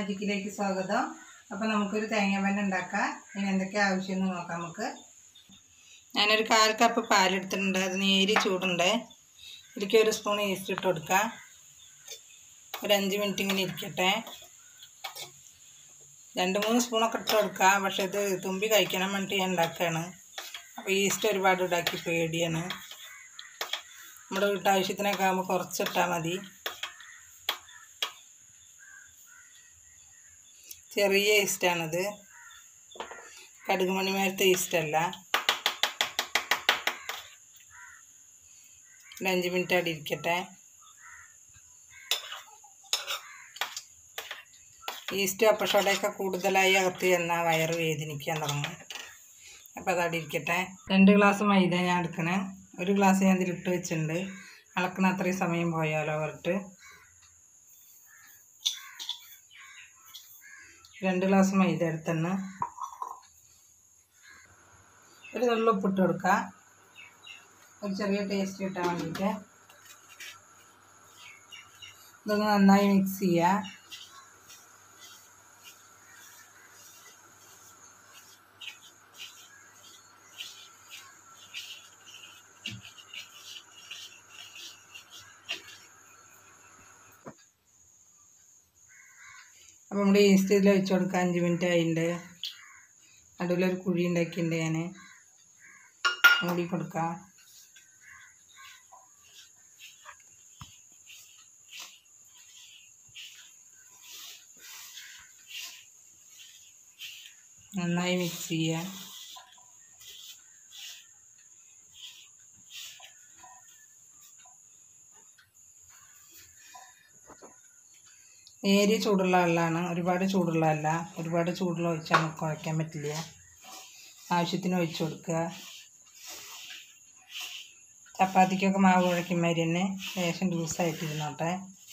മാജിക്കിലേക്ക് സ്വാഗതം അപ്പോൾ നമുക്കൊരു തേങ്ങാപ്പൻ ഉണ്ടാക്കാം ഇനി എന്തൊക്കെ ആവശ്യമെന്ന് നോക്കാം നമുക്ക് ഞാനൊരു കാൽ കപ്പ് പാലെടുത്തിട്ടുണ്ട് അത് നേരി ചൂടുണ്ട് ഇതിലേക്ക് ഒരു സ്പൂൺ ഈസ്റ്റ് ഇട്ട് കൊടുക്കാം ഒരു അഞ്ച് മിനിറ്റ് ഇങ്ങനെ ഇരിക്കട്ടെ രണ്ട് മൂന്ന് സ്പൂണൊക്കെ ഇട്ട് കൊടുക്കാം പക്ഷെ ഇത് തുമ്പി കഴിക്കണം വേണ്ടിയിട്ട് ഞാൻ ഉണ്ടാക്കുകയാണ് അപ്പോൾ ഈസ്റ്റ് ഒരുപാട് ഉണ്ടാക്കി പേടിയാണ് നമ്മുടെ വീട്ടാവശ്യത്തിനൊക്കെ ആകുമ്പോൾ കുറച്ചിട്ടാൽ മതി ചെറിയ ഈസ്റ്റാണിത് കടുക് മണിമേരത്തെ ഈസ്റ്റല്ല ഒരു അഞ്ച് മിനിറ്റ് അവിടെ ഇരിക്കട്ടെ ഈസ്റ്റ് അപ്പഷോടയൊക്കെ കൂടുതലായി അകത്ത് ചെന്നാൽ വയറ് വേദനിക്കാൻ തുടങ്ങും അപ്പോൾ അതവിടെ ഇരിക്കട്ടെ രണ്ട് ഗ്ലാസ് മൈദ ഞാൻ എടുക്കണേ ഒരു ഗ്ലാസ് ഞാൻ ഇതിലിട്ട് വെച്ചിട്ടുണ്ട് അളക്കണ അത്രയും സമയം പോയാലോ പറഞ്ഞിട്ട് രണ്ട് ഗ്ലാസ് മൈദ എടുത്തെന്ന് ഒരു നുള്ളു ഉപ്പിട്ട് കൊടുക്കുക ഒരു ചെറിയ ടേസ്റ്റ് കിട്ടാൻ വേണ്ടിയിട്ട് ഇതൊന്ന് നന്നായി മിക്സ് ചെയ്യുക അപ്പോൾ നമ്മൾ ഈസ്റ്റ് ഇതിൽ വെച്ച് കൊടുക്കുക അഞ്ച് മിനിറ്റ് ആയിട്ടുണ്ട് നടുവിലൊരു കുഴി ഉണ്ടാക്കിയിട്ടുണ്ട് ഞാൻ മൂടി കൊടുക്കാം നന്നായി മിക്സ് ചെയ്യുക നേരിയ ചൂടുള്ള വെള്ളമാണ് ഒരുപാട് ചൂടുള്ളതല്ല ഒരുപാട് ചൂടുള്ള ഒഴിച്ചാൽ നമുക്ക് കുഴയ്ക്കാൻ പറ്റില്ല ആവശ്യത്തിന് ഒഴിച്ചു കൊടുക്കുക ചപ്പാത്തിക്കൊക്കെ മാവ് കുഴയ്ക്കുമാതിരി തന്നെ ലേശം ലൂസായിട്ടിരുന്നോട്ടെ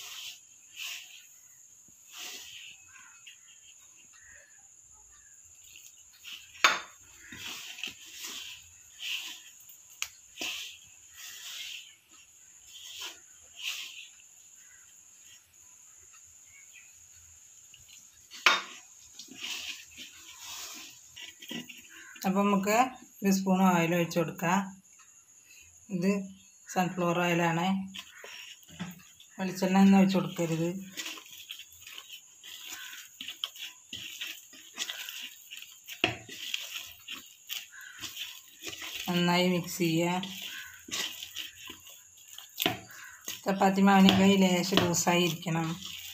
അപ്പോൾ നമുക്ക് ഒരു സ്പൂൺ ഓയിൽ ഒഴിച്ച് കൊടുക്കാം ഇത് സൺഫ്ലവർ ഓയിലാണ് വെളിച്ചെണ്ണ ഒന്നും ഒഴിച്ച് കൊടുക്കരുത് നന്നായി മിക്സ് ചെയ്യുക ചപ്പാത്തി മാവിനൊക്കെ ലേശം ലൂസായി ഇരിക്കണം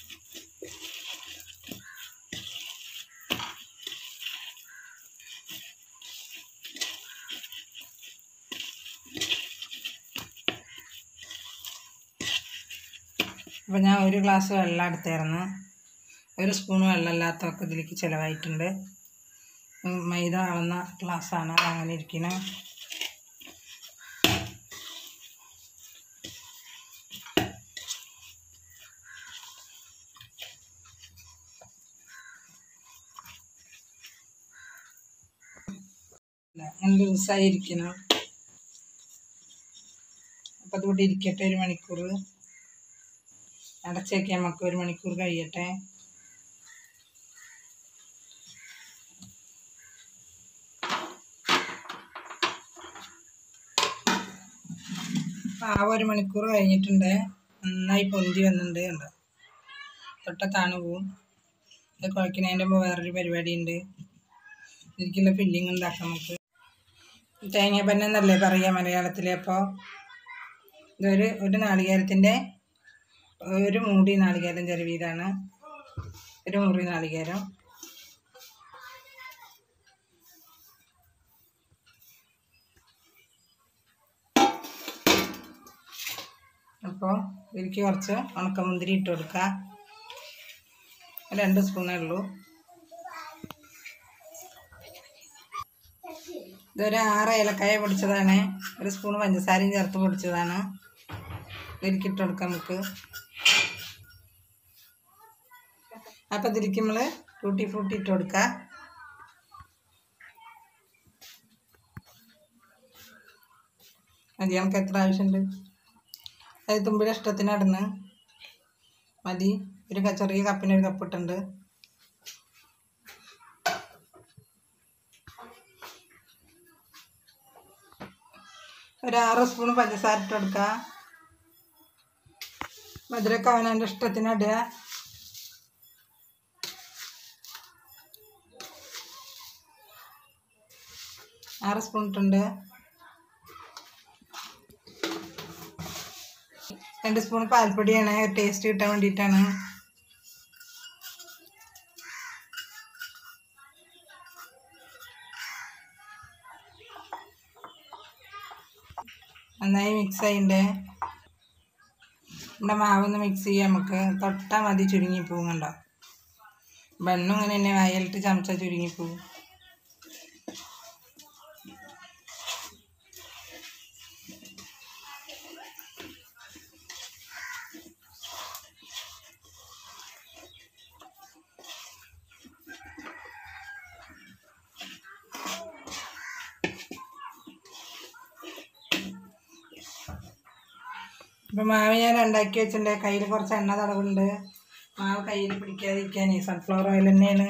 അപ്പോൾ ഞാൻ ഒരു ഗ്ലാസ് വെള്ളം എടുത്തായിരുന്നു ഒരു സ്പൂൺ വെള്ളമില്ലാത്തൊക്കെ ഇതിലേക്ക് ചിലവായിട്ടുണ്ട് ഉം, മൈദ അളന്ന ഗ്ലാസ്സാണ് അത് അങ്ങനെ ഇരിക്കുന്നത് അങ്ങനെ ലൂസായി ഇരിക്കണം അപ്പോൾ അതുകൂടി ഇരിക്കട്ടെ ഒരു മണിക്കൂർ അടച്ചേക്ക് നമുക്ക് ഒരു മണിക്കൂർ കഴിയട്ടെ ആ ഒരു മണിക്കൂർ കഴിഞ്ഞിട്ടുണ്ട് നന്നായി പൊന്തി വന്നിട്ടുണ്ട് കണ്ടോ തൊട്ട താണു പോവും ഇത് കുഴക്കുന്നതിൻ്റെ മുമ്പ് വേറൊരു പരിപാടി ഉണ്ട് ഇതിലേക്കുള്ള ഫില്ലിങ് ഉണ്ടാക്കാം നമുക്ക് തേങ്ങ പന്നെന്നല്ലേ പറയുക മലയാളത്തിൽ അപ്പോൾ ഇതൊരു ഒരു നാളികേരത്തിൻ്റെ ഒരു മൂടി നാളികേരം ചെറുവീതാണ് ഒരു മുറി നാളികേരം അപ്പോൾ ഇതിലേക്ക് കുറച്ച് ഉണക്കമുന്തിരി ഇട്ട് കൊടുക്കുക രണ്ട് സ്പൂണേ ഉള്ളൂ ഇതൊരു ആറ് ഏലക്കായ പൊടിച്ചതാണ് ഒരു സ്പൂൺ പഞ്ചസാരയും ചേർത്ത് പൊടിച്ചതാണ് ഇതിലേക്ക് ഇട്ട് കൊടുക്കാം നമുക്ക് അപ്പം ഇതിലേക്ക് നമ്മൾ ടൂട്ടി ഫ്രൂട്ടി ഇട്ട് കൊടുക്കുക മതി നമുക്ക് എത്ര ആവശ്യമുണ്ട് അത് തുമ്പിയുടെ ഇഷ്ടത്തിന് ഇടുന്നു മതി ഒരു ക- ചെറിയ കപ്പിന് ഒരു കപ്പ് ഇട്ടുണ്ട് ഒരു ആറ് സ്പൂൺ പഞ്ചസാര ഇട്ട് കൊടുക്കുക മധുരമൊക്കെ അവനവൻ്റെ ഇഷ്ടത്തിന് ഇടുക ആറ് സ്പൂൺ ഇട്ടുണ്ട് രണ്ട് സ്പൂൺ പാൽപ്പൊടിയാണ് ടേസ്റ്റ് കിട്ടാൻ വേണ്ടിയിട്ടാണ് നന്നായി മിക്സ് ചെയ്യണ്ടേ നമ്മുടെ മാവൊന്ന് മിക്സ് ചെയ്യാം നമുക്ക് തൊട്ടാൽ മതി ചുരുങ്ങിപ്പോവും കണ്ടോ ബണ്ണും ഇങ്ങനെ തന്നെ വായലിട്ട് ചമച്ച ചുരുങ്ങിപ്പോവും ഇപ്പം മാവ് ഞാൻ ഉണ്ടാക്കി വെച്ചിട്ടുണ്ട് കയ്യിൽ കുറച്ച് എണ്ണ തടവുണ്ട് മാവ് കയ്യിൽ പിടിക്കാതിരിക്കാൻ സൺഫ്ലവർ ഓയിൽ തന്നെയാണ്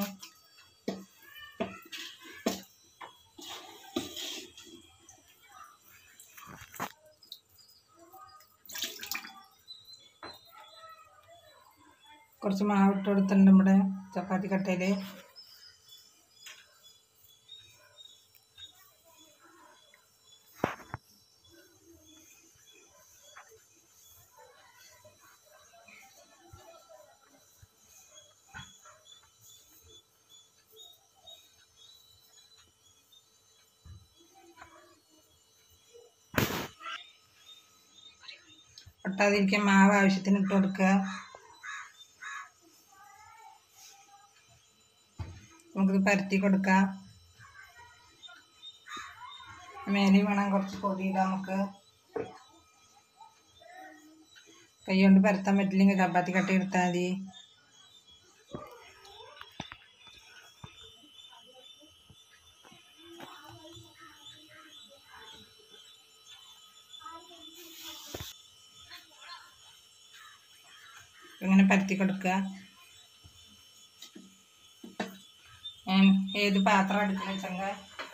കുറച്ച് മാവ് ഇട്ട് കൊടുത്തിട്ടുണ്ട് നമ്മുടെ ചപ്പാത്തി കട്ടയിൽ ഒട്ടാതിരിക്കാൻ മാവ് ആവശ്യത്തിന് ഇട്ട് കൊടുക്കുക നമുക്കിത് പരത്തി കൊടുക്കാം മേലെ വേണം കുറച്ച് പൊടിയിടാം നമുക്ക് കൈ കൊണ്ട് പരത്താൻ പറ്റില്ലെങ്കിൽ ചപ്പാത്തി കട്ടി എടുത്താൽ മതി ഇങ്ങനെ പരത്തി കൊടുക്കുക ഞാൻ ഏത് പാത്രം എടുക്കുന്ന വെച്ചെങ്കിൽ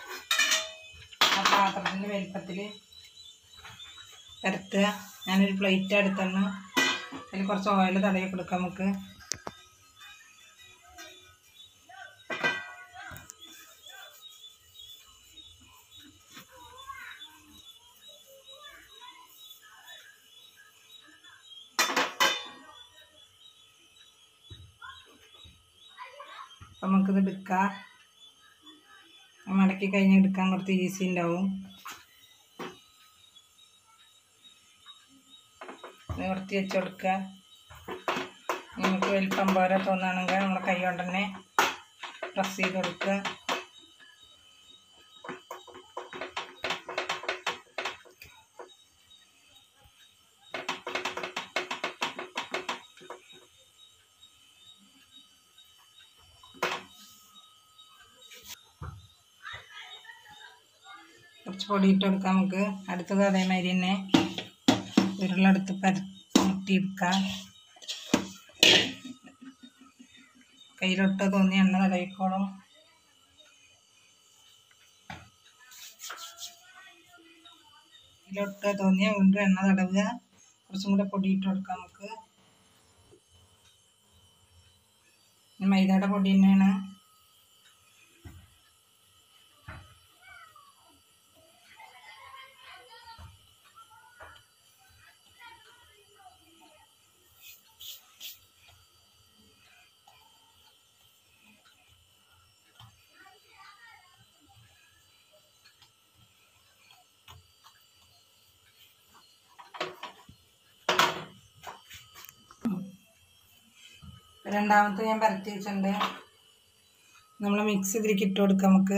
ആ പാത്രത്തിൻ്റെ വലിപ്പത്തിൽ പരത്തുക ഞാനൊരു പ്ലേറ്റ് എടുത്തെന്ന് അതിൽ കുറച്ച് ഓയിൽ തടവി കൊടുക്കാം നമുക്ക് അപ്പം നമുക്കിത് എടുക്കാം മടക്കി കഴിഞ്ഞ് എടുക്കാൻ കുറച്ച് ഈസി ഉണ്ടാവും നിവർത്തി വെച്ച് കൊടുക്കുക നമുക്ക് വലിപ്പം പോരെ തോന്നുകയാണെങ്കിൽ നമ്മൾ കൈ കൊണ്ട് തന്നെ പ്രസ് ചെയ്ത് കൊടുക്കുക കുറച്ച് പൊടി ഇട്ട് കൊടുക്കാം നമുക്ക് അടുത്തത് അതേമാതിരി തന്നെ ഉരുളെടുത്ത് പരത്തിയെടുക്കാം കയ്യിലൊട്ട് തോന്നി എണ്ണ തടവിക്കോളും കയ്യിലൊട്ട് തോന്നിയ വീണ്ടും എണ്ണ തടവുക കുറച്ചും കൂടെ പൊടി ഇട്ട് കൊടുക്കാം നമുക്ക് ഇത് മൈദയുടെ പൊടി തന്നെയാണ് രണ്ടാമത്തെ ഞാൻ പരത്തി വെച്ചിട്ടുണ്ട് നമ്മൾ മിക്സ് ഇതിലേക്ക് ഇട്ട് കൊടുക്കാം നമുക്ക്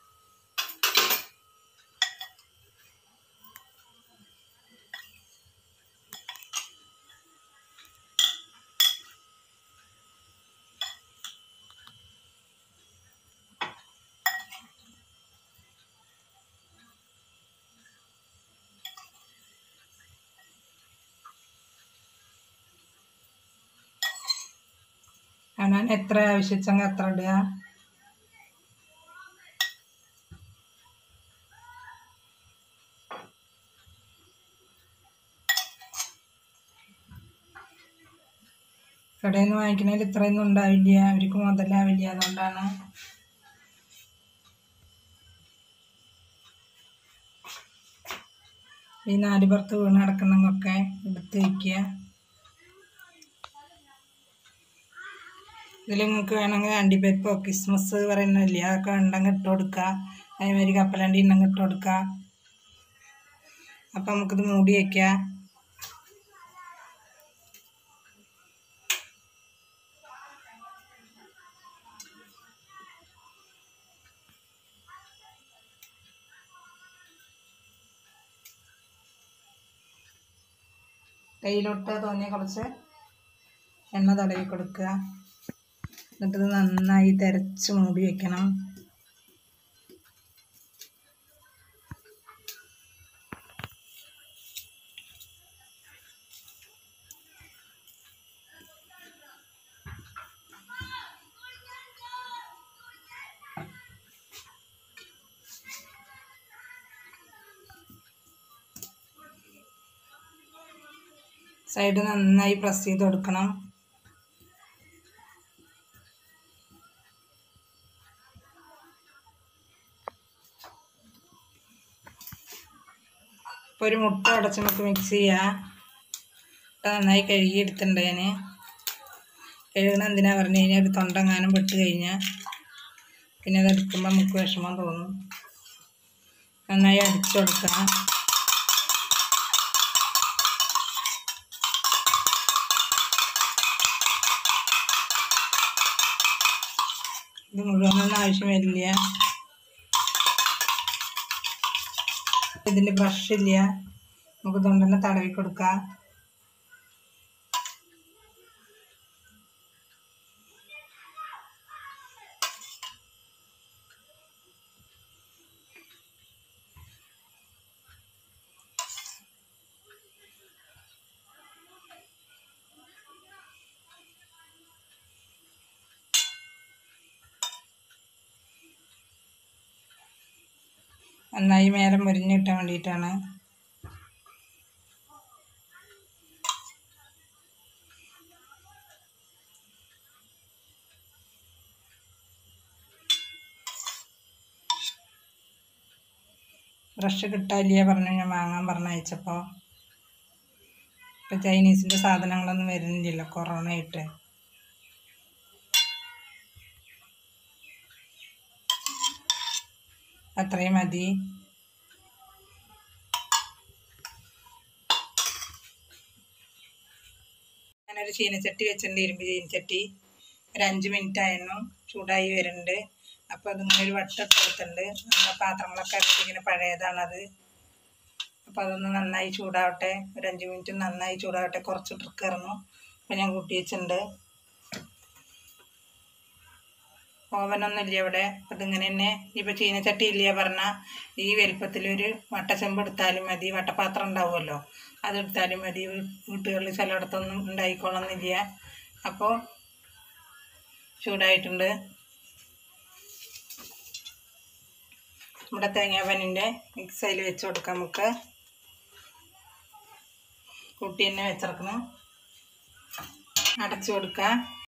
ഞാൻ എത്ര ആവശ്യിച്ചെങ്കിൽ അത്ര ഇടുക കടയിൽ നിന്ന് വാങ്ങിക്കുന്നതിൽ ഇത്രയൊന്നും ഉണ്ടാവില്ല അവർക്ക് മുതലാവില്ല അതുകൊണ്ടാണ് ഈ നാല് പുറത്ത് വീണ് കിടക്കുന്നതൊക്കെ എടുത്ത് വയ്ക്കുക ഇതിൽ നിങ്ങൾക്ക് വേണമെങ്കിൽ അണ്ടിപ്പരിപ്പോ ക്രിസ്മസ് പറയുന്നില്ല അതൊക്കെ ഉണ്ടെങ്കിൽ ഇട്ട് കൊടുക്കുക അതേമാതിരി കപ്പലണ്ടി ഉണ്ടെങ്കിൽ ഇട്ട് കൊടുക്കുക അപ്പം നമുക്കിത് മൂടി വയ്ക്കുക കയ്യിലോട്ട് തോന്നിയ കുറച്ച് എണ്ണ തടവി കൊടുക്കുക എന്നിട്ട് ഇത് നന്നായി തിരച്ച് മൂടി വെക്കണം സൈഡ് നന്നായി പ്രസ് ചെയ്ത് കൊടുക്കണം ഇപ്പോൾ ഒരു മുട്ട ഉടച്ച് നമുക്ക് മിക്സ് ചെയ്യുക മുട്ട നന്നായി കഴുകി എടുത്തിട്ടുണ്ട് ഞാൻ കഴുകണ എന്തിനാ പറഞ്ഞു കഴിഞ്ഞാൽ ഒരു തൊണ്ടെങ്ങാനും പെട്ട് കഴിഞ്ഞാൽ പിന്നെ അത് എടുക്കുമ്പോൾ നമുക്ക് വിഷമം തോന്നും നന്നായി അടിച്ചു കൊടുക്കണം ഇത് മുഴുവനൊന്നും ആവശ്യം വരില്ല ഇതിൽ ബ്രഷ് ഇല്ല നമുക്ക് ഇതുകൊണ്ടുതന്നെ തടവി കൊടുക്കാം നന്നായി മേലെ മുരിഞ്ഞ് കിട്ടാൻ വേണ്ടിയിട്ടാണ് ബ്രഷ് കിട്ടാനില്ല പറഞ്ഞു ഞാൻ വാങ്ങാൻ പറഞ്ഞയച്ചപ്പോൾ ഇപ്പം ചൈനീസിൻ്റെ സാധനങ്ങളൊന്നും വരുന്നില്ലല്ലോ കൊറോണ ആയിട്ട് അത്രയും മതി ഞാനൊരു ചീനച്ചട്ടി വെച്ചിട്ടുണ്ട് ഇരുമ്പ് ചീനച്ചട്ടി ഒരു അഞ്ച് മിനിറ്റ് ആയിരുന്നു ചൂടായി വരുന്നുണ്ട് അപ്പോൾ അതിങ്ങനെ ഒരു വട്ടം കൊടുത്തിട്ടുണ്ട് നമ്മുടെ പാത്രങ്ങളൊക്കെ അടിച്ച് ഇങ്ങനെ പഴയതാണത് അപ്പോൾ അതൊന്ന് നന്നായി ചൂടാവട്ടെ ഒരു അഞ്ച് മിനിറ്റ് നന്നായി ചൂടാവട്ടെ കുറച്ച് ട്രിക്കറന്നു അപ്പോൾ ഞാൻ കൂട്ടി വെച്ചിട്ടുണ്ട് ഓവനൊന്നും ഇല്ല ഇവിടെ അതിങ്ങനെ തന്നെ ഇപ്പോൾ ചീനച്ചട്ടി ഇല്ല പറഞ്ഞാൽ ഈ വലുപ്പത്തിലൊരു വട്ടച്ചെമ്പ് എടുത്താലും മതി വട്ടപാത്രം ഉണ്ടാവുമല്ലോ അതെടുത്താലും മതി വീ- വീട്ടുകളിൽ ചിലയിടത്തൊന്നും ഉണ്ടായിക്കോളന്നില്ല അപ്പോൾ ചൂടായിട്ടുണ്ട് നമ്മുടെ തേങ്ങാപ്പനിൻ്റെ മിക്സയിൽ വെച്ച് കൊടുക്കാം നമുക്ക് കൂട്ടി തന്നെ വെച്ചിറക്കണം അടച്ചു കൊടുക്കാം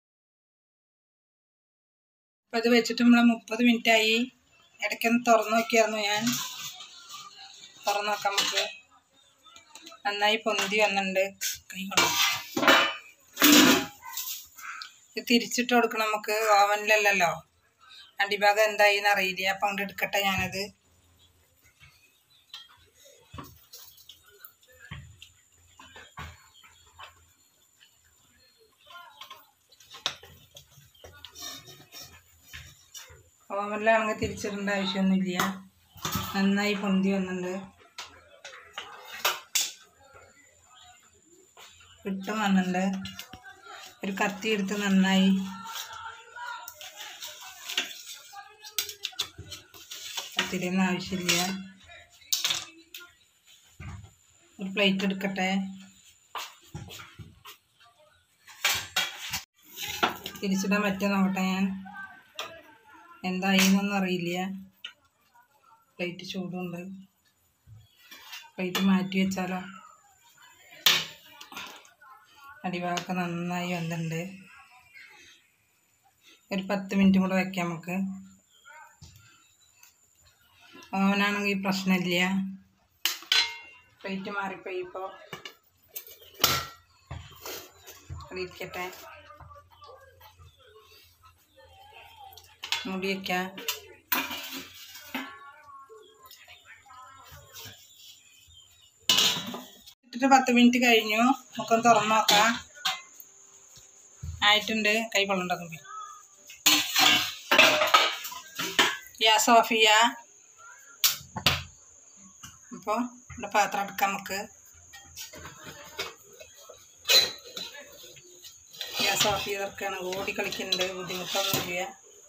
അപ്പം അത് വെച്ചിട്ട് നമ്മൾ മുപ്പത് മിനിറ്റ് ആയി ഇടയ്ക്കൊന്ന് തുറന്നു നോക്കിയായിരുന്നു ഞാൻ തുറന്നു നോക്കാം നമുക്ക് നന്നായി പൊന്തി വന്നിട്ടുണ്ട് കൈ കൊണ്ട് ഇത് തിരിച്ചിട്ട് കൊടുക്കണം നമുക്ക് ഓവനിലല്ലല്ലോ അടിഭാഗം എന്തായിന്ന് അറിയില്ല അപ്പം അങ്ങോട്ട് എടുക്കട്ടെ ഞാനത് ഓവനിലാണെങ്കിൽ തിരിച്ചിടേണ്ട ആവശ്യമൊന്നുമില്ല നന്നായി പൊന്തി വന്നിട്ടുണ്ട് ഇട്ടും വന്നിട്ടുണ്ട് ഒരു കത്തി എടുത്ത് നന്നായി കത്തിയുടെ ഒന്നും ആവശ്യമില്ല ഒരു പ്ലേറ്റ് എടുക്കട്ടെ തിരിച്ചിടാൻ പറ്റുമോ നോക്കട്ടെ ഞാൻ എന്തായിന്നൊന്നും അറിയില്ല പ്ലേറ്റ് ചൂടുണ്ട് പ്ലേറ്റ് മാറ്റി വെച്ചാലോ അടിഭാഗമൊക്കെ നന്നായി വന്നിട്ടുണ്ട് ഒരു പത്ത് മിനിറ്റും കൂടെ വയ്ക്കാം നമുക്ക് ഓവനാണെങ്കിൽ പ്രശ്നമില്ല പ്ലേറ്റ് മാറിപ്പോയി ഇപ്പോൾ ഇരിക്കട്ടെ മൂടി വയ്ക്കാം ഇട്ടിട്ട് പത്ത് മിനിറ്റ് കഴിഞ്ഞു നമുക്കൊന്ന് തുറന്ന് നോക്കാം ആയിട്ടുണ്ട് കൈ കൊള്ളുണ്ടാക്കും ഗ്യാസ് ഓഫ് ചെയ്യാം അപ്പോൾ ഇവിടെ പാത്രം എടുക്കാം നമുക്ക് ഗ്യാസ് ഓഫ് ചെയ്തെടുക്കുകയാണ് ഓടി കളിക്കുന്നുണ്ട് ബുദ്ധിമുട്ടൊന്നുമില്ല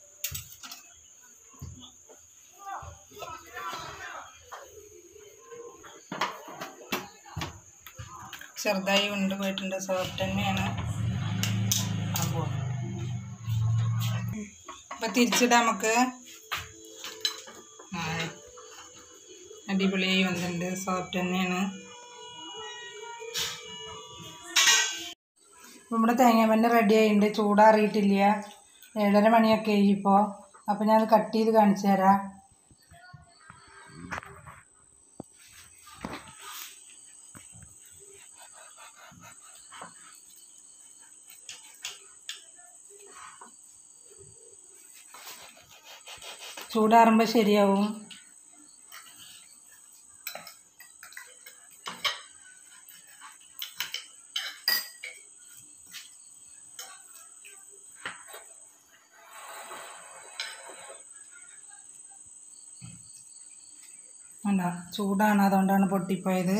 ചെറുതായി ഉണ്ട് പോയിട്ടുണ്ട് സോഫ്റ്റ് തന്നെയാണ് സംഭവം അപ്പം തിരിച്ചിടാം നമുക്ക് ആ, അടിപൊളിയായി വന്നിട്ടുണ്ട് സോഫ്റ്റ് തന്നെയാണ് ഇപ്പം നമ്മുടെ തേങ്ങാപ്പന്നെ റെഡി ആയിട്ടുണ്ട് ചൂടാറിയിട്ടില്ല ഏഴര മണിയൊക്കെ ആയി ഇപ്പോൾ അപ്പം ഞാനത് കട്ട് ചെയ്ത് കാണിച്ചു തരാം ചൂടാറുമ്പോൾ ശരിയാവും അല്ല ചൂടാണ് അതുകൊണ്ടാണ് പൊട്ടിപ്പോയത്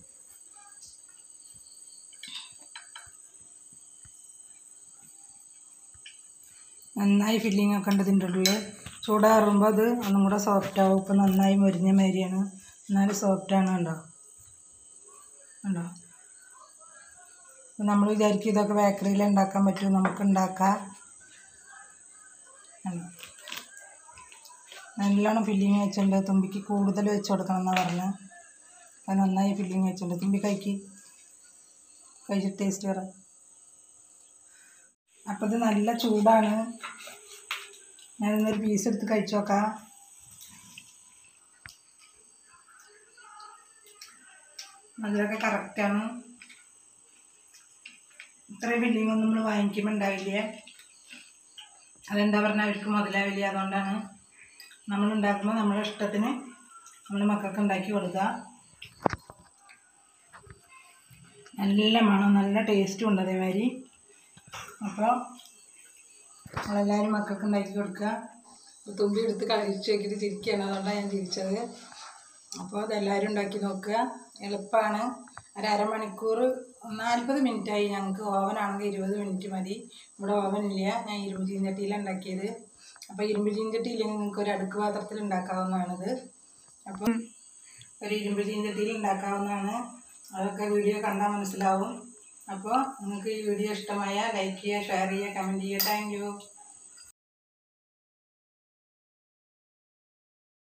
നന്നായി ഫില്ലിംഗ് ഒക്കെ ഉണ്ട് ഇതിൻ്റെ ഉള്ളിൽ ചൂടാറുമ്പോൾ അത് ഒന്നും കൂടെ സോഫ്റ്റ് ആവും ഇപ്പം നന്നായി മുരിഞ്ഞ മാതിരിയാണ് എന്നാലും സോഫ്റ്റാണ് കണ്ടോ കണ്ടോ നമ്മൾ വിചാരിക്കും ഇതൊക്കെ ബേക്കറിയിൽ ഉണ്ടാക്കാൻ പറ്റും നമുക്ക് ഉണ്ടാക്കാം കണ്ടോ നല്ലോണം ഫില്ലിങ് വെച്ചിട്ടുണ്ട് തുമ്പിക്ക് കൂടുതൽ വെച്ച് കൊടുക്കണം എന്നാണ് പറഞ്ഞത് അത് നന്നായി ഫില്ലിങ് വെച്ചിട്ടുണ്ട് തുമ്പി കഴിക്ക് കഴിച്ചിട്ട് ടേസ്റ്റ് പറ അപ്പോൾ ഇത് നല്ല ചൂടാണ് ഞാനിന്നൊരു പീസ് എടുത്ത് കഴിച്ചു നോക്കാം അതിലൊക്കെ കറക്റ്റാണ് ഇത്രയും ഫില്ലിംഗ് ഒന്നും നമ്മൾ വാങ്ങിക്കുമ്പോൾ ഉണ്ടാവില്ല അതെന്താ പറഞ്ഞാൽ അവർക്ക് മുതലാവില്ല അതുകൊണ്ടാണ് നമ്മൾ ഉണ്ടാക്കുമ്പോൾ നമ്മുടെ ഇഷ്ടത്തിന് നമ്മൾ മക്കൾക്ക് ഉണ്ടാക്കി കൊടുക്കുക നല്ല മണം നല്ല ടേസ്റ്റും ഉണ്ട് അതേമാതിരി അപ്പോൾ നമ്മളെല്ലാവരും മക്കൾക്ക് ഉണ്ടാക്കി കൊടുക്കുക തുമ്പി എടുത്ത് കഴിച്ച് നോക്കിയിട്ട് ചിരിക്കുകയാണ് അതുകൊണ്ടാണ് ഞാൻ ചിരിച്ചത് അപ്പോൾ അതെല്ലാവരും ഉണ്ടാക്കി നോക്കുക എളുപ്പമാണ് ഒരു അരമണിക്കൂർ നാൽപ്പത് മിനിറ്റായി ഞങ്ങൾക്ക് ഓവനാണെങ്കിൽ ഇരുപത് മിനിറ്റ് മതി ഇവിടെ ഓവനില്ല ഞാൻ ഇരുമ്പ് ചീഞ്ചട്ടിയിലാണ് ഉണ്ടാക്കിയത് അപ്പോൾ ഇരുമ്പ് ചീഞ്ചട്ടിയില്ലെങ്കിൽ നിങ്ങൾക്ക് ഒരു അടുക്ക് പാത്രത്തിൽ ഉണ്ടാക്കാവുന്നതാണിത് അപ്പം ഒരു ഇരുമ്പ് ചീഞ്ചട്ടിയിൽ ഉണ്ടാക്കാവുന്നതാണ് അതൊക്കെ വീഡിയോ കണ്ടാൽ മനസ്സിലാവും അപ്പോൾ നിങ്ങൾക്ക് ഈ വീഡിയോ ഇഷ്ടമായ ലൈക്ക് ചെയ്യുക ഷെയർ ചെയ്യുക കമൻറ്റ് ചെയ്യുക താങ്ക് യു